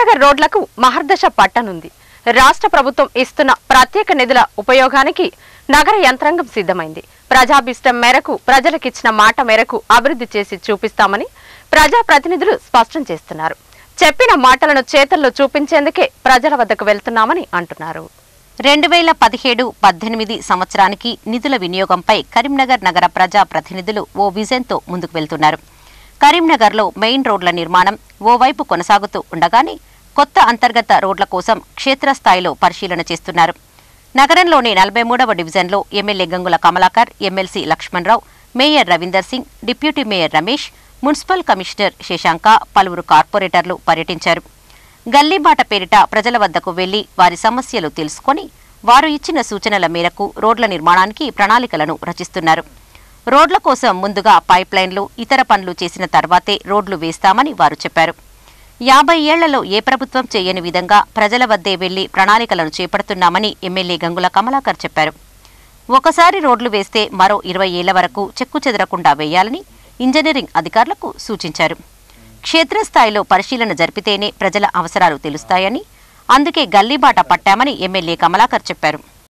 కరీంనగర్ రోడ్లకు మహర్దశ పట్టనుంది రాష్ట్ర ప్రభుత్వం ఇస్తున్న ప్రత్యేక నిధుల ఉపయోగానికి నగర యంత్రాంగం సిద్ధమైంది ప్రజాభిష్టం మేరకు ప్రజలకిచ్చిన మాట మేరకు అభివృద్ధి చేసి చూపిస్తామని ప్రజాప్రతినిధులు స్పష్టం చేస్తున్నారు చెప్పిన మాటలను చేతల్లో చూపించేందుకే ప్రజల వద్దకు వెళ్తున్నామని అంటున్నారు రెండు వేల పదిహేడు పద్దెనిమిది సంవత్సరానికి నిధుల వినియోగంపై కరీంనగర్ నగర ప్రజా ప్రతినిధులు ఓ విజన్తో ముందుకు వెళ్తున్నారు కరీంనగర్లో మెయిన్ రోడ్ల నిర్మాణం ఓవైపు కొనసాగుతూ ఉండగానే కొత్త అంతర్గత రోడ్ల కోసం క్షేత్రస్థాయిలో పరిశీలన చేస్తున్నారు నగరంలోని నలభై మూడవ డివిజన్లో MLA Gangula Kamalakar MLC Lakshmana Rao mayor Ravinder Singh deputy mayor Ramesh municipal commissioner Shashanka పలువురు కార్పొరేటర్లు పర్యటించారు గల్లీబాట పేరిట ప్రజల వద్దకు వెళ్లి వారి సమస్యలు తెలుసుకొని వారు ఇచ్చిన సూచనల మేరకు రోడ్ల నిర్మాణానికి ప్రణాళికలను రచిస్తున్నారు రోడ్ల కోసం ముందుగా పైప్ లైన్లు ఇతర పనులు చేసిన తర్వాతే రోడ్లు వేస్తామని వారు చెప్పారు యాభై ఏళ్లలో ఏ ప్రభుత్వం చేయని విధంగా ప్రజల వద్దే వెళ్లి ప్రణాళికలను చేపడుతున్నామని ఎమ్మెల్యే గంగుల కమలాకర్ చెప్పారు ఒకసారి రోడ్లు వేస్తే మరో ఇరవై ఏళ్ల వరకు చెక్కు చెదరకుండా వేయాలని ఇంజనీరింగ్ అధికారులకు సూచించారు క్షేత్రస్థాయిలో పరిశీలన జరిపితేనే ప్రజల అవసరాలు తెలుస్తాయని అందుకే గల్లీబాట పట్టామని ఎమ్మెల్యే కమలాకర్ చెప్పారు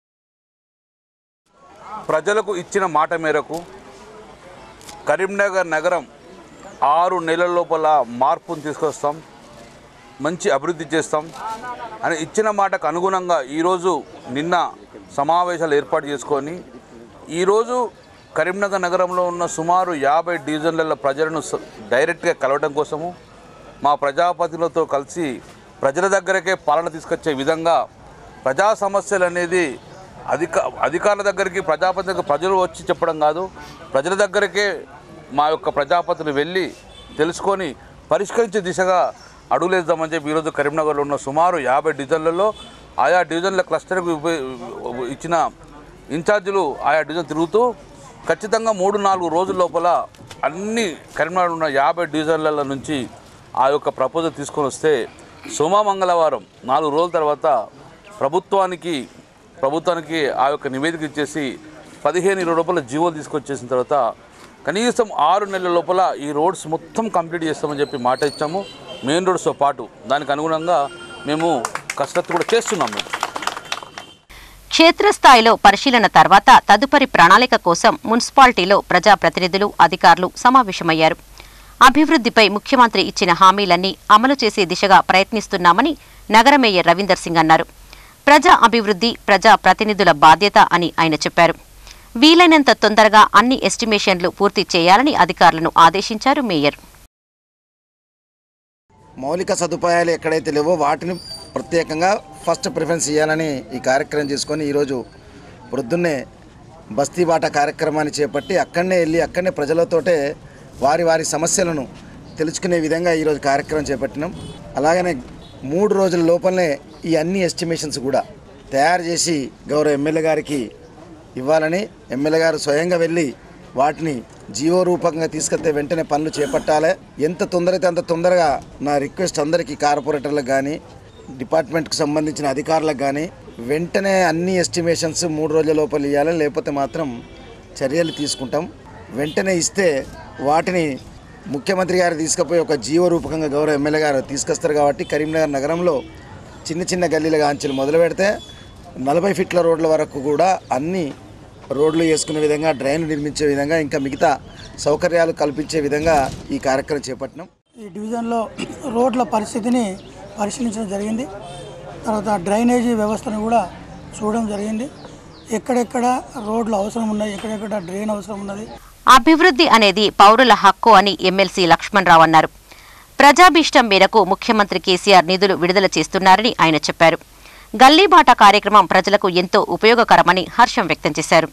ప్రజలకు ఇచ్చిన మాట మేరకు కరీంనగర్ నగరం ఆరు నెలల లోపల మార్పును తీసుకొస్తాం మంచి అభివృద్ధి చేస్తాం అని ఇచ్చిన మాటకు అనుగుణంగా ఈరోజు నిన్న సమావేశాలు ఏర్పాటు చేసుకొని ఈరోజు కరీంనగర్ నగరంలో ఉన్న సుమారు యాభై డివిజన్ల ప్రజలను స- డైరెక్ట్గా కలవడం కోసము మా ప్రజాప్రతినిధులతో కలిసి ప్రజల దగ్గరకే పాలన తీసుకొచ్చే విధంగా ప్రజా సమస్యలు అనేది అధిక అధికారుల దగ్గరికి ప్రజాపతికి ప్రజలు వచ్చి చెప్పడం కాదు ప్రజల దగ్గరకే మా యొక్క ప్రజాపతిని వెళ్ళి తెలుసుకొని పరిష్కరించే దిశగా అడుగులేద్దామని చెప్పి ఈరోజు కరీంనగర్లో ఉన్న సుమారు యాభై డివిజన్లలో ఆయా డివిజన్ల క్లస్టర్కు ఉప- ఇచ్చిన ఇన్ఛార్జీలు ఆయా డివిజన్ తిరుగుతూ ఖచ్చితంగా మూడు నాలుగు రోజుల లోపల అన్ని కరీంనగర్ ఉన్న యాభై డివిజన్ల నుంచి ఆ యొక్క ప్రపోజల్ తీసుకొని వస్తే సోమ మంగళవారం నాలుగు రోజుల తర్వాత ప్రభుత్వానికి ప్రభుత్వానికి ఆ యొక్క నివేదిక ఇచ్చేసి పదిహేను ఇరవై రూపాయల జీవోలు తీసుకొచ్చేసిన తర్వాత కనీసం ఆరు నెలల లోపల ఈ రోడ్స్ మొత్తం కంప్లీట్ చేస్తామని చెప్పి మాట ఇచ్చాము మెయిన్ రోడ్స్తో పాటు దానికి అనుగుణంగా మేము కసరత్తు కూడా చేస్తున్నాము మేము క్షేత్రస్థాయిలో పరిశీలన తర్వాత తదుపరి ప్రణాళిక కోసం మున్సిపాలిటీలో ప్రజాప్రతినిధులు అధికారులు సమావేశమయ్యారు అభివృద్ధిపై ముఖ్యమంత్రి ఇచ్చిన హామీలన్నీ అమలు చేసే దిశగా ప్రయత్నిస్తున్నామని నగర మేయర్ రవీందర్ సింగ్ అన్నారు ప్రజా అభివృద్ధి ప్రజా ప్రతినిధుల బాధ్యత అని ఆయన చెప్పారు వీలైనంత తొందరగా అన్ని ఎస్టిమేషన్లు పూర్తి చేయాలని అధికారులను ఆదేశించారు మేయర్ మౌలిక సదుపాయాలు ఎక్కడైతే లేవో వాటిని ప్రత్యేకంగా ఫస్ట్ ప్రిఫరెన్స్ ఇవ్వాలని ఈ కార్యక్రమం చేసుకొని ఈరోజు ప్రొద్దున్నే బస్తీ బాట కార్యక్రమాన్ని చేపట్టి అక్కడనే వెళ్ళి అక్కడనే ప్రజలతోటే వారి వారి సమస్యలను తెలుసుకునే విధంగా ఈరోజు కార్యక్రమం చేపట్టినాం అలాగనే మూడు రోజుల లోపలనే ఈ అన్ని ఎస్టిమేషన్స్ కూడా తయారు చేసి గౌరవ ఎమ్మెల్యే గారికి ఇవ్వాలని ఎమ్మెల్యే గారు స్వయంగా వెళ్ళి వాటిని జీవో రూపకంగా తీసుకొస్తే వెంటనే పనులు చేపట్టాలి ఎంత తొందరైతే అంత తొందరగా నా రిక్వెస్ట్ అందరికీ కార్పొరేటర్లకు కానీ డిపార్ట్మెంట్కి సంబంధించిన అధికారులకు కానీ వెంటనే అన్ని ఎస్టిమేషన్స్ మూడు రోజుల లోపల ఇవ్వాలి లేకపోతే మాత్రం చర్యలు తీసుకుంటాం వెంటనే ఇస్తే వాటిని ముఖ్యమంత్రి గారు తీసుకుపోయి ఒక జీవ రూపకంగా గౌరవ ఎమ్మెల్యే గారు తీసుకొస్తారు కాబట్టి కరీంనగర్ నగరంలో చిన్న చిన్న గల్లీల గాంచెలు మొదలు పెడితే నలభై ఫీట్ల రోడ్ల వరకు కూడా అన్ని రోడ్లు వేసుకునే విధంగా డ్రైన్లు నిర్మించే విధంగా ఇంకా మిగతా సౌకర్యాలు కల్పించే విధంగా ఈ కార్యక్రమం చేపట్టినాం ఈ డివిజన్లో రోడ్ల పరిస్థితిని పరిశీలించడం జరిగింది తర్వాత డ్రైనేజీ వ్యవస్థను కూడా చూడడం జరిగింది ఎక్కడెక్కడ రోడ్లు అవసరం ఉన్నాయి ఎక్కడెక్కడ డ్రైన్ అవసరం ఉన్నది అభివృద్ధి అనేది పౌరుల హక్కు అని ఎమ్మెల్సీ లక్ష్మణరావు అన్నారు ప్రజాభీష్టం మేరకు ముఖ్యమంత్రి కేసీఆర్ నిధులు విడుదల చేస్తున్నారని ఆయన చెప్పారు గల్లీబాట కార్యక్రమం ప్రజలకు ఎంతో ఉపయోగకరమని హర్షం వ్యక్తం చేశారు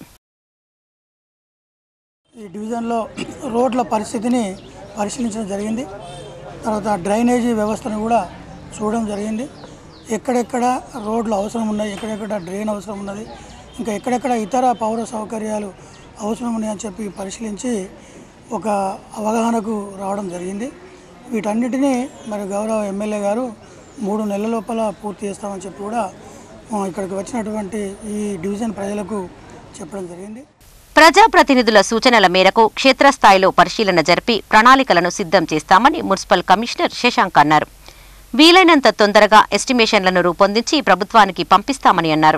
ఈ డివిజన్లో రోడ్ల పరిస్థితిని పరిశీలించడం జరిగింది తర్వాత డ్రైనేజీ వ్యవస్థను కూడా చూడడం జరిగింది ఎక్కడెక్కడ రోడ్లు అవసరం ఉన్నాయి ఎక్కడెక్కడ డ్రైన్ అవసరం ఉన్నది ఇంకా ఎక్కడెక్కడ ఇతర పౌర సౌకర్యాలు అవసరం ఉన్నాయని చెప్పి పరిశీలించి ఒక అవగాహనకు రావడం జరిగింది వీటన్నిటినీ మరి గౌరవ ఎమ్మెల్యే గారు మూడు నెలల లోపల పూర్తి చేస్తామని చెప్పి కూడా ఆ, ఇక్కడికి వచ్చినటువంటి ఈ డివిజన్ ప్రజలకు చెప్పడం జరిగింది ప్రజాప్రతినిధుల సూచనల మేరకు క్షేత్రస్థాయిలో పరిశీలన జరిపి ప్రణాళికలను సిద్ధం చేస్తామని మున్సిపల్ కమిషనర్ శశాంక్ అన్నారు వీలైనంత తొందరగా ఎస్టిమేషన్లను రూపొందించి ప్రభుత్వానికి పంపిస్తామని అన్నారు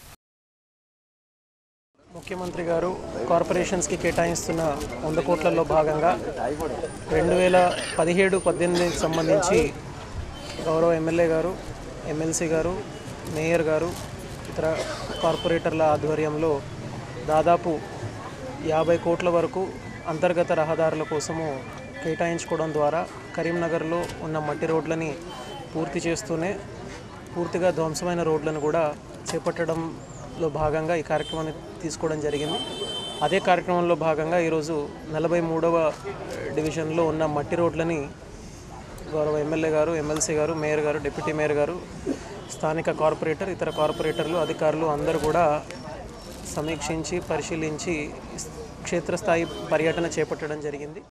ముఖ్యమంత్రి గారు కార్పొరేషన్స్కి కేటాయిస్తున్న వంద కోట్లలో భాగంగా రెండు వేల పదిహేడు పద్దెనిమిదికి సంబంధించి గౌరవ ఎమ్మెల్యే గారు ఎమ్మెల్సీ గారు మేయర్ గారు ఇతర కార్పొరేటర్ల ఆధ్వర్యంలో దాదాపు యాభై కోట్ల వరకు అంతర్గత రహదారుల కోసము కేటాయించుకోవడం ద్వారా కరీంనగర్లో ఉన్న మట్టి రోడ్లని పూర్తి చేస్తూనే పూర్తిగా ధ్వంసమైన రోడ్లను కూడా చేపట్టడంలో భాగంగా ఈ కార్యక్రమాన్ని తీసుకోవడం జరిగింది అదే కార్యక్రమంలో భాగంగా ఈరోజు నలభై మూడవ డివిజన్లో ఉన్న మట్టి రోడ్లని గౌరవ ఎమ్మెల్యే గారు ఎమ్మెల్సీ గారు మేయర్ గారు డిప్యూటీ మేయర్ గారు స్థానిక కార్పొరేటర్ ఇతర కార్పొరేటర్లు అధికారులు అందరూ కూడా సమీక్షించి పరిశీలించి క్షేత్రస్థాయి పర్యటన చేపట్టడం జరిగింది